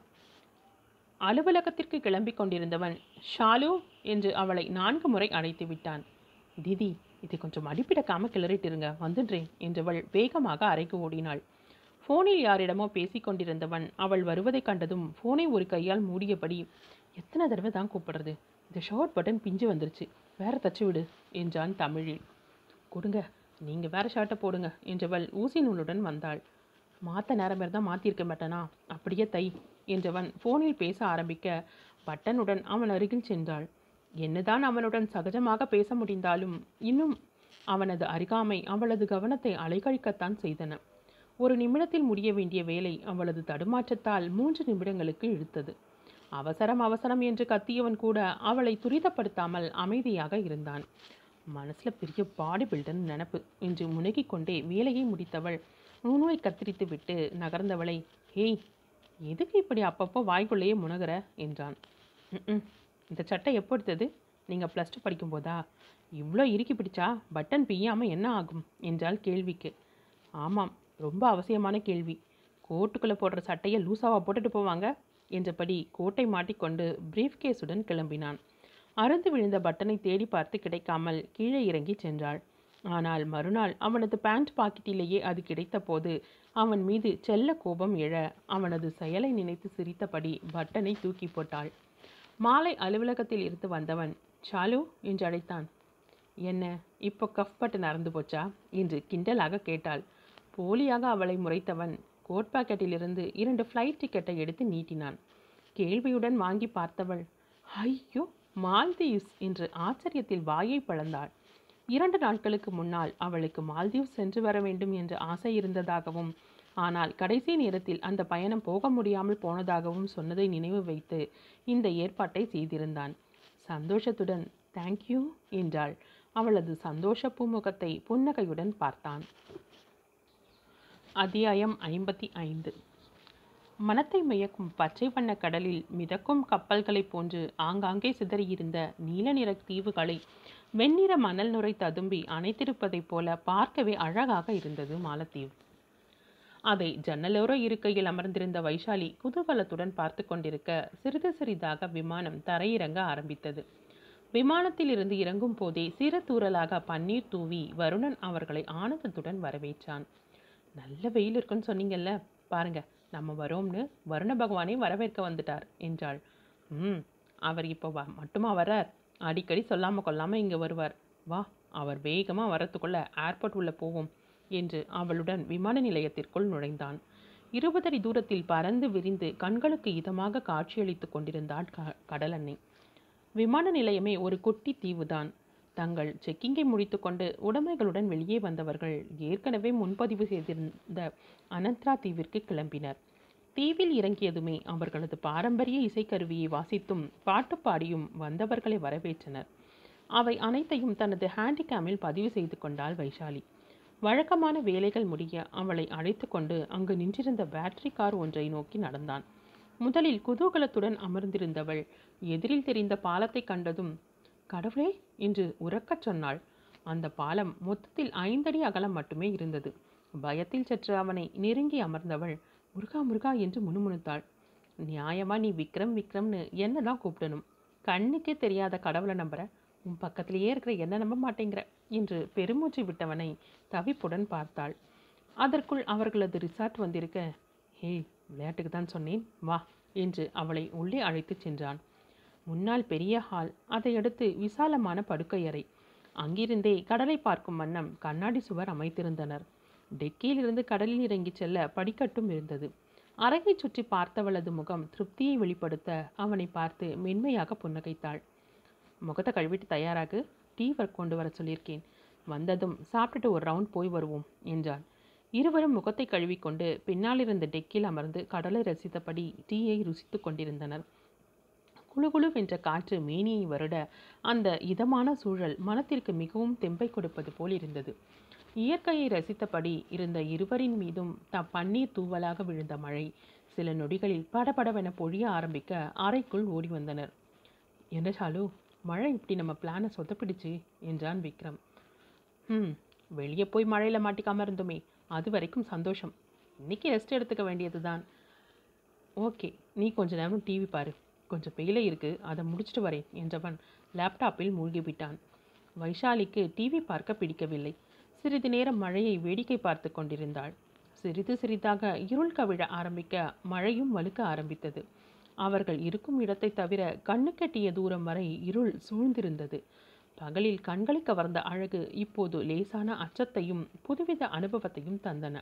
அலுவலகத்திற்கு கிளம்பிக் கொண்டிருந்தவன் ஷாலு என்று அவளை நான்கு முறை அழைத்து விட்டான் தீதி இதை கொஞ்சம் அடிப்பிடக்காம கிளறிட்டிருங்க வந்துடுறேன் என்றவள் வேகமாக அறைக்கு ஓடினாள் ஃபோனில் யாரிடமோ பேசிக் கொண்டிருந்தவன் அவள் வருவதைக் கண்டதும் ஃபோனை ஒரு கையால் மூடியபடி எத்தனை தடவை தான் கூப்பிடுறது இந்த ஷார்ட் பட்டன் பிஞ்சு வந்துருச்சு வேற தச்சு விடு என்றான் தமிழில் கொடுங்க நீங்கள் வேற ஷர்ட்டை போடுங்க என்றவள் ஊசி நூலுடன் வந்தாள் மாற்ற நேரம் இருந்தால் மாற்றிருக்க மாட்டேனா அப்படியே தை என்றவன் ஃபோனில் பேச ஆரம்பிக்க பட்டனுடன் அவன் அருகில் சென்றாள் என்னதான் அவனுடன் சகஜமாக பேச முடிந்தாலும் இன்னும் அவனது அருகாமை அவளது கவனத்தை அலைக்கழிக்கத்தான் செய்தன ஒரு நிமிடத்தில் முடிய வேண்டிய வேலை அவளது தடுமாற்றத்தால் மூன்று நிமிடங்களுக்கு இழுத்தது அவசரம் அவசரம் என்று கத்தியவன் கூட அவளை துரிதப்படுத்தாமல் அமைதியாக இருந்தான் மனசுல பெரிய பாடி பில்டன் நினப்பு என்று முனகிக் கொண்டே வேலையை முடித்தவள் நுணுவை கத்திரித்து விட்டு நகர்ந்தவளை ஹேய் எதுக்கு இப்படி அப்பப்போ வாய்க்குள்ளேயே முனகுற என்றான் "ம்ம். இந்த சட்டை எப்போ எடுத்தது நீங்கள் ப்ளஸ் டூ படிக்கும்போதா இவ்வளோ இறுக்கி பிடிச்சா பட்டன் பிய்யாமல் என்ன ஆகும் என்றாள் கேள்விக்கு ஆமாம் ரொம்ப அவசியமான கேள்வி கோட்டுக்குள்ளே போடுற சட்டையை லூசாவா போட்டுட்டு போவாங்க என்றபடி கோட்டை மாட்டிக்கொண்டு பிரீஃப் கேஸுடன் கிளம்பினான் அறுந்து விழுந்த பட்டனை தேடி பார்த்து கிடைக்காமல் கீழே இறங்கி சென்றாள் ஆனால் மறுநாள் அவனது பேண்ட் பாக்கெட்டிலேயே அது கிடைத்தபோது அவன் மீது செல்ல கோபம் எழ அவனது செயலை நினைத்து சிரித்தபடி பட்டனை தூக்கி போட்டாள் மாலை அலுவலகத்தில் இருந்து வந்தவன் ஷாலு என்று அழைத்தான் என்ன இப்போ கஃப் பட்டன் அறந்து போச்சா என்று கிண்டலாக கேட்டாள் போலியாக அவளை முறைத்தவன் கோட் பாக்கெட்டிலிருந்து இரண்டு ஃப்ளைட் டிக்கெட்டை எடுத்து நீட்டினான் கேள்வியுடன் வாங்கி பார்த்தவள் ஐயோ மால்தீவ்ஸ் என்று ஆச்சரியத்தில் வாயை பழந்தாள் இரண்டு நாட்களுக்கு முன்னால் அவளுக்கு மால்தீவ்ஸ் சென்று வர வேண்டும் என்ற ஆசை இருந்ததாகவும் ஆனால் கடைசி நேரத்தில் அந்த பயணம் போக முடியாமல் போனதாகவும் சொன்னதை நினைவு வைத்து இந்த ஏற்பாட்டை செய்திருந்தான் சந்தோஷத்துடன் தேங்க்யூ என்றாள் அவளது சந்தோஷ பூமுகத்தை புன்னகையுடன் பார்த்தான் அத்தியாயம் ஐம்பத்தி ஐந்து மனத்தை மயக்கும் பச்சை வண்ண கடலில் மிதக்கும் கப்பல்களைப் போன்று ஆங்காங்கே சிதறியிருந்த நீல நிற தீவுகளை வெண்ணிற மணல் நுரை ததும்பி அணைத்திருப்பதைப் போல பார்க்கவே அழகாக இருந்தது மாலத்தீவு அதை ஜன்னலோர இருக்கையில் அமர்ந்திருந்த வைஷாலி குதூகலத்துடன் பார்த்து கொண்டிருக்க சிறிது சிறிதாக விமானம் தரையிறங்க ஆரம்பித்தது விமானத்தில் இருந்து இறங்கும் போதே சிறு தூறலாக பன்னீர் தூவி வருணன் அவர்களை ஆனந்தத்துடன் வரவேற்றான் நல்ல வெயில் இருக்குன்னு சொன்னீங்கல்ல பாருங்க நம்ம வரோம்னு வருண பகவானே வரவேற்க வந்துட்டார் என்றாள் ம் அவர் இப்போ வ மட்டுமா வர்றார் அடிக்கடி சொல்லாமல் கொள்ளாமல் இங்கே வருவார் வா அவர் வேகமாக வரத்துக்குள்ள ஏர்போர்ட் உள்ள போவோம் என்று அவளுடன் விமான நிலையத்திற்குள் நுழைந்தான் இருபதடி தூரத்தில் பறந்து விரிந்து கண்களுக்கு இதமாக காட்சியளித்து கொண்டிருந்தாள் க கடலன்னை விமான நிலையமே ஒரு குட்டி தீவுதான் தங்கள் செக்கிங்கை முடித்துக்கொண்டு உடைமைகளுடன் வெளியே வந்தவர்கள் ஏற்கனவே முன்பதிவு செய்திருந்த அனந்த்ரா தீவிற்கு கிளம்பினர் தீவில் இறங்கியதுமே அவர்களது பாரம்பரிய இசைக்கருவியை வாசித்தும் பாட்டு பாடியும் வந்தவர்களை வரவேற்றனர் அவை அனைத்தையும் தனது ஹேண்டிகேமில் பதிவு செய்து கொண்டாள் வைஷாலி வழக்கமான வேலைகள் முடிய அவளை அழைத்து கொண்டு அங்கு நின்றிருந்த பேட்டரி கார் ஒன்றை நோக்கி நடந்தான் முதலில் குதூகலத்துடன் அமர்ந்திருந்தவள் எதிரில் தெரிந்த பாலத்தை கண்டதும் கடவுளே என்று உறக்கச் சொன்னாள் அந்த பாலம் மொத்தத்தில் ஐந்தடி அகலம் மட்டுமே இருந்தது பயத்தில் சற்று அவனை நெருங்கி அமர்ந்தவள் முருகா முருகா என்று முணுமுணுத்தாள் நியாயமா நீ விக்ரம் விக்ரம்னு என்ன தான் கூப்பிடணும் கண்ணுக்கே தெரியாத கடவுளை நம்புற உன் பக்கத்திலேயே இருக்கிற என்ன நம்ப மாட்டேங்கிற என்று பெருமூச்சு விட்டவனை தவிப்புடன் பார்த்தாள் அதற்குள் அவர்களது ரிசார்ட் வந்திருக்க ஹே விளையாட்டுக்கு தான் சொன்னேன் வா என்று அவளை உள்ளே அழைத்துச் சென்றான் முன்னால் பெரிய ஹால் அதையடுத்து விசாலமான படுக்கையறை அங்கிருந்தே கடலை பார்க்கும் வண்ணம் கண்ணாடி சுவர் அமைத்திருந்தனர் டெக்கியிலிருந்து கடலில் இறங்கிச் செல்ல படிக்கட்டும் இருந்தது அறையைச் சுற்றி பார்த்தவளது முகம் திருப்தியை வெளிப்படுத்த அவனை பார்த்து மென்மையாக புன்னகைத்தாள் முகத்தை கழுவிட்டு தயாராகு டீ ஒர்க் கொண்டு வர சொல்லியிருக்கேன் வந்ததும் சாப்பிட்டுட்டு ஒரு ரவுண்ட் போய் வருவோம் என்றான் இருவரும் முகத்தை கழுவிக்கொண்டு பின்னால் இருந்த டெக்கில் அமர்ந்து கடலை ரசித்தபடி டீயை ருசித்து கொண்டிருந்தனர் குளுகுளுவென்ற காற்று மேனியை வருட அந்த இதமான சூழல் மனத்திற்கு மிகவும் தெம்பை கொடுப்பது போல் இருந்தது இயற்கையை ரசித்தபடி இருந்த இருவரின் மீதும் த பன்னீர் தூவலாக விழுந்த மழை சில நொடிகளில் படபடவென பொழிய ஆரம்பிக்க அறைக்குள் ஓடி வந்தனர் என்ன ஷாலு மழை இப்படி நம்ம பிளானை சொதப்பிடுச்சு என்றான் விக்ரம் ம் வெளியே போய் மழையில் மாட்டிக்காம இருந்தோமே அது வரைக்கும் சந்தோஷம் இன்னைக்கு ரெஸ்ட் எடுத்துக்க வேண்டியது தான் ஓகே நீ கொஞ்ச நேரம் டிவி பாரு கொஞ்சம் பெயிலே இருக்கு அதை முடிச்சிட்டு வரேன் என்றவன் லேப்டாப்பில் மூழ்கிவிட்டான் வைஷாலிக்கு டிவி பார்க்க பிடிக்கவில்லை சிறிது நேரம் மழையை வேடிக்கை பார்த்து கொண்டிருந்தாள் சிறிது சிறிதாக இருள் கவிழ ஆரம்பிக்க மழையும் வலுக்க ஆரம்பித்தது அவர்கள் இருக்கும் இடத்தை தவிர கண்ணுக்கெட்டிய தூரம் வரை இருள் சூழ்ந்திருந்தது பகலில் கண்களை கவர்ந்த அழகு இப்போது லேசான அச்சத்தையும் புதுவித அனுபவத்தையும் தந்தன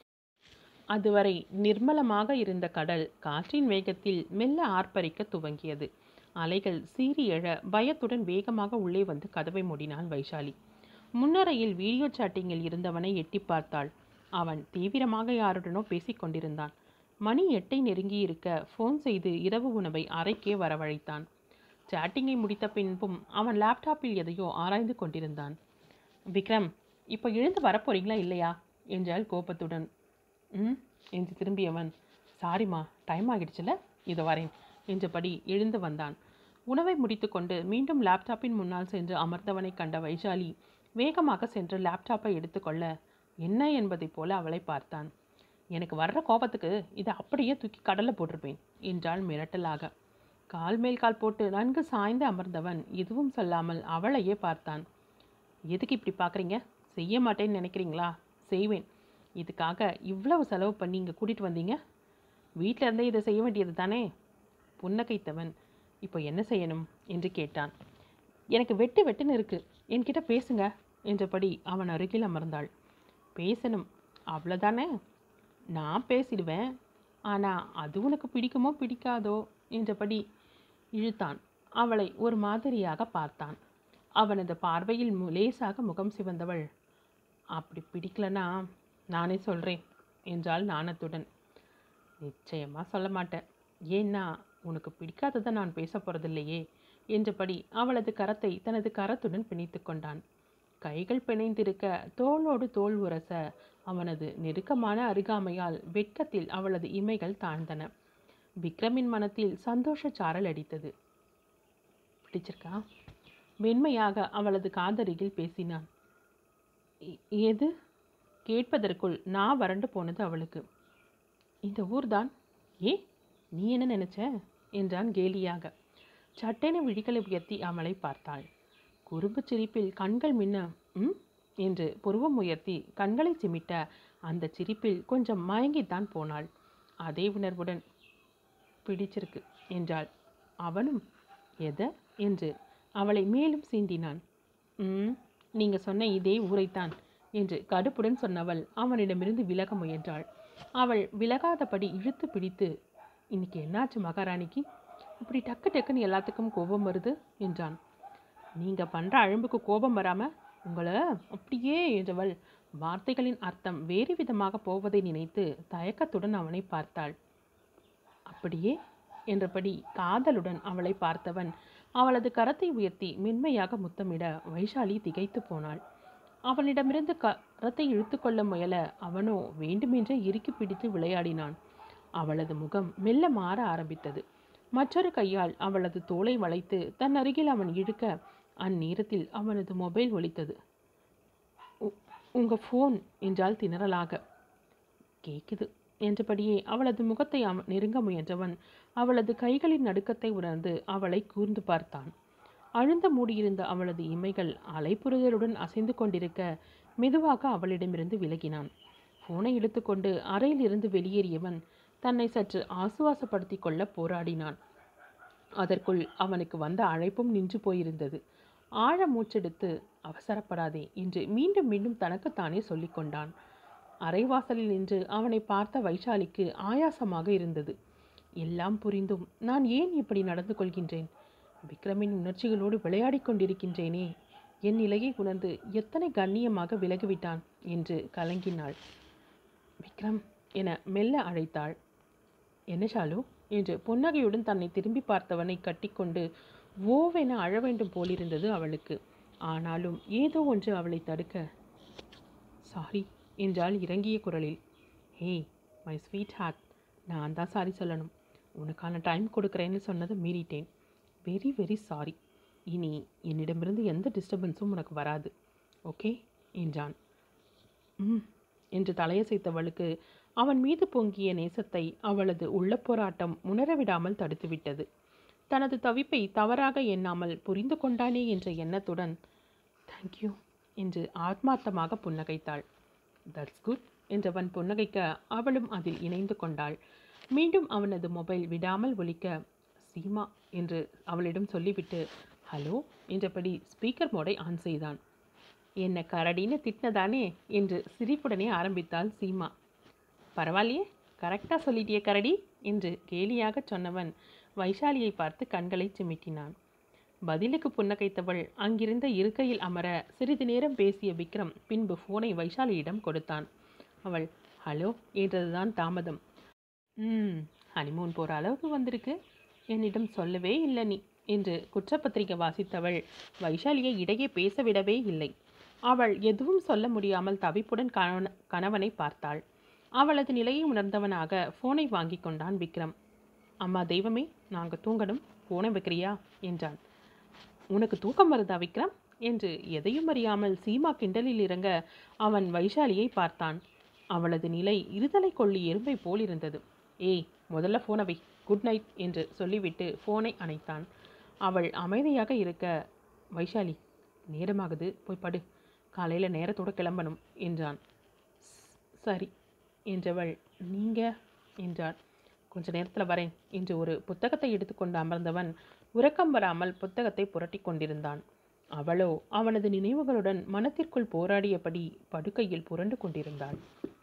அதுவரை நிர்மலமாக இருந்த கடல் காற்றின் வேகத்தில் மெல்ல ஆர்ப்பரிக்க துவங்கியது அலைகள் சீறி எழ பயத்துடன் வேகமாக உள்ளே வந்து கதவை மூடினாள் வைஷாலி முன்னறையில் வீடியோ சாட்டிங்கில் இருந்தவனை எட்டி பார்த்தாள் அவன் தீவிரமாக யாருடனோ பேசிக் கொண்டிருந்தான் மணி எட்டை நெருங்கியிருக்க ஃபோன் செய்து இரவு உணவை அறைக்கே வரவழைத்தான் சாட்டிங்கை முடித்த பின்பும் அவன் லேப்டாப்பில் எதையோ ஆராய்ந்து கொண்டிருந்தான் விக்ரம் இப்போ எழுந்து வரப்போறீங்களா இல்லையா என்றாள் கோபத்துடன் ம் என்று திரும்பியவன் சாரிம்மா டைம் ஆகிடுச்சுல இதோ வரேன் என்றபடி எழுந்து வந்தான் உணவை முடித்துக்கொண்டு மீண்டும் லேப்டாப்பின் முன்னால் சென்று அமர்ந்தவனை கண்ட வைஷாலி வேகமாக சென்று லேப்டாப்பை எடுத்துக்கொள்ள என்ன என்பதைப் போல அவளை பார்த்தான் எனக்கு வர்ற கோபத்துக்கு இதை அப்படியே தூக்கி கடலில் போட்டிருப்பேன் என்றாள் மிரட்டலாக கால் மேல் கால் போட்டு நன்கு சாய்ந்து அமர்ந்தவன் எதுவும் சொல்லாமல் அவளையே பார்த்தான் எதுக்கு இப்படி பார்க்குறீங்க செய்ய மாட்டேன்னு நினைக்கிறீங்களா செய்வேன் இதுக்காக இவ்வளவு செலவு பண்ணி இங்கே கூட்டிகிட்டு வந்தீங்க வீட்டில் இருந்தே இதை செய்ய வேண்டியது தானே புன்னகைத்தவன் இப்போ என்ன செய்யணும் என்று கேட்டான் எனக்கு வெட்டு வெட்டுன்னு இருக்கு என்கிட்ட பேசுங்க என்றபடி அவன் அருகில் அமர்ந்தாள் பேசணும் அவ்வளோதானே நான் பேசிடுவேன் ஆனால் அது உனக்கு பிடிக்குமோ பிடிக்காதோ என்றபடி இழுத்தான் அவளை ஒரு மாதிரியாக பார்த்தான் அவனது பார்வையில் மு- லேசாக முகம் சிவந்தவள் அப்படி பிடிக்கலனா நானே சொல்கிறேன் என்றாள் நாணத்துடன் நிச்சயமாக சொல்ல மாட்டேன் ஏன்னா உனக்கு பிடிக்காததை நான் பேச போகிறதில்லையே என்றபடி அவளது கரத்தை தனது கரத்துடன் பிணைத்து கொண்டான் கைகள் பிணைந்திருக்க தோளோடு தோள் உரச அவனது நெருக்கமான அருகாமையால் வெட்கத்தில் அவளது இமைகள் தாழ்ந்தன விக்ரமின் மனத்தில் சந்தோஷ சாரல் அடித்தது பிடிச்சிருக்கா மென்மையாக அவளது காதருகில் பேசினான் "எ- எது கேட்பதற்குள் நான் வறண்டு போனது அவளுக்கு இந்த ஊர்தான் ஏ நீ என்ன நினைச்ச என்றான் கேலியாக சட்டென விழிகளை உயர்த்தி அவளை பார்த்தாள் குறும்புச் சிரிப்பில் கண்கள் மின்ன ம் என்று புருவம் உயர்த்தி கண்களை சிமிட்ட அந்த சிரிப்பில் கொஞ்சம் மயங்கித்தான் போனாள் அதே உணர்வுடன் பிடிச்சிருக்கு என்றாள் அவனும் எதை என்று அவளை மேலும் சீண்டினான் ம் நீங்க சொன்ன இதே ஊரைத்தான் என்று கடுப்புடன் சொன்னவள் அவனிடமிருந்து விலக முயன்றாள் அவள் விலகாதபடி இழுத்து பிடித்து இன்னைக்கு என்னாச்சு மகாராணிக்கு இப்படி டக்கு டக்குன்னு எல்லாத்துக்கும் கோபம் வருது என்றான் நீங்க பண்ற அழும்புக்கு கோபம் வராம உங்களை அப்படியே என்றவள் வார்த்தைகளின் அர்த்தம் வேறு விதமாக போவதை நினைத்து தயக்கத்துடன் அவனை பார்த்தாள் அப்படியே என்றபடி காதலுடன் அவளை பார்த்தவன் அவளது கரத்தை உயர்த்தி மென்மையாக முத்தமிட வைஷாலி திகைத்து போனாள் அவனிடமிருந்து கரத்தை இழுத்துக்கொள்ள முயல அவனோ வேண்டுமென்றே இறுக்கி பிடித்து விளையாடினான் அவளது முகம் மெல்ல மாற ஆரம்பித்தது மற்றொரு கையால் அவளது தோளை வளைத்து தன் அருகில் அவன் இழுக்க அந்நேரத்தில் அவனது மொபைல் ஒலித்தது "உ- உங்க ஃபோன் என்றால் திணறலாக கேக்குது என்றபடியே அவளது முகத்தை அவன் நெருங்க முயன்றவன் அவளது கைகளின் நடுக்கத்தை உணர்ந்து அவளை கூர்ந்து பார்த்தான் அழுந்த மூடியிருந்த அவளது இமைகள் அலைப்புறுதலுடன் அசைந்து கொண்டிருக்க மெதுவாக அவளிடமிருந்து விலகினான் போனை எடுத்துக்கொண்டு அறையிலிருந்து வெளியேறியவன் தன்னை சற்று ஆசுவாசப்படுத்திக் கொள்ள போராடினான் அதற்குள் அவனுக்கு வந்த அழைப்பும் நின்று போயிருந்தது ஆழ மூச்செடுத்து அவசரப்படாதே என்று மீண்டும் மீண்டும் தனக்குத்தானே சொல்லிக்கொண்டான் அரைவாசலில் நின்று அவனை பார்த்த வைஷாலிக்கு ஆயாசமாக இருந்தது எல்லாம் புரிந்தும் நான் ஏன் இப்படி நடந்து கொள்கின்றேன் விக்ரமின் உணர்ச்சிகளோடு விளையாடிக் கொண்டிருக்கின்றேனே என் நிலையை உணர்ந்து எத்தனை கண்ணியமாக விலகிவிட்டான் என்று கலங்கினாள் விக்ரம் என மெல்ல அழைத்தாள் என்ன ஷாலு என்று புன்னகையுடன் தன்னை திரும்பி பார்த்தவனை கட்டிக்கொண்டு ஓவென அழ வேண்டும் போலிருந்தது அவளுக்கு ஆனாலும் ஏதோ ஒன்று அவளை தடுக்க சாரி என்றாள் இறங்கிய குரலில் ஹே மை ஸ்வீட் ஹார்ட் நான் தான் சாரி சொல்லணும் உனக்கான டைம் கொடுக்குறேன்னு சொன்னதை மீறிட்டேன் வெரி வெரி சாரி இனி என்னிடமிருந்து எந்த டிஸ்டர்பன்ஸும் உனக்கு வராது ஓகே என்றான் ம் என்று தலையசைத்தவளுக்கு அவன் மீது பொங்கிய நேசத்தை அவளது உள்ள போராட்டம் உணரவிடாமல் தடுத்துவிட்டது தனது தவிப்பை தவறாக எண்ணாமல் புரிந்து கொண்டானே என்ற எண்ணத்துடன் தேங்க்யூ என்று ஆத்மார்த்தமாக புன்னகைத்தாள் தட்ஸ் குட் என்றவன் புன்னகைக்க அவளும் அதில் இணைந்து கொண்டாள் மீண்டும் அவனது மொபைல் விடாமல் ஒலிக்க சீமா என்று அவளிடம் சொல்லிவிட்டு ஹலோ என்றபடி ஸ்பீக்கர் மோடை ஆன் செய்தான் என்ன கரடின்னு திட்டினதானே என்று சிரிப்புடனே ஆரம்பித்தாள் சீமா பரவாயில்லையே கரெக்டாக சொல்லிட்டியே கரடி என்று கேலியாக சொன்னவன் வைஷாலியை பார்த்து கண்களை சிமிட்டினான் பதிலுக்கு புன்னகைத்தவள் அங்கிருந்த இருக்கையில் அமர சிறிது நேரம் பேசிய விக்ரம் பின்பு ஃபோனை வைஷாலியிடம் கொடுத்தான் அவள் ஹலோ என்றதுதான் தாமதம் ம் ஹனிமூன் போகிற அளவுக்கு வந்திருக்கு என்னிடம் சொல்லவே இல்லை நீ என்று குற்றப்பத்திரிகை வாசித்தவள் வைஷாலியை இடையே பேசவிடவே இல்லை அவள் எதுவும் சொல்ல முடியாமல் தவிப்புடன் கணவன் கணவனை பார்த்தாள் அவளது நிலையை உணர்ந்தவனாக ஃபோனை வாங்கி கொண்டான் விக்ரம் அம்மா தெய்வமே நாங்கள் தூங்கணும் ஃபோனை வைக்கிறியா என்றான் உனக்கு தூக்கம் வருதா விக்ரம் என்று எதையும் அறியாமல் சீமா கிண்டலில் இறங்க அவன் வைஷாலியை பார்த்தான் அவளது நிலை இருதலை கொள்ளி எறும்பை போல் இருந்தது ஏய் முதல்ல ஃபோனை வை குட் நைட் என்று சொல்லிவிட்டு ஃபோனை அணைத்தான் அவள் அமைதியாக இருக்க வைஷாலி நேரமாகுது போய் படு காலையில் நேரத்தோடு கிளம்பணும் என்றான் "ஸ்- சரி என்றவள் நீங்க என்றாள் கொஞ்ச நேரத்தில் வரேன் என்று ஒரு புத்தகத்தை எடுத்துக்கொண்டு அமர்ந்தவன் உறக்கம் வராமல் புத்தகத்தை புரட்டி கொண்டிருந்தான் அவளோ அவனது நினைவுகளுடன் மனத்திற்குள் போராடியபடி படுக்கையில் புரண்டு கொண்டிருந்தாள்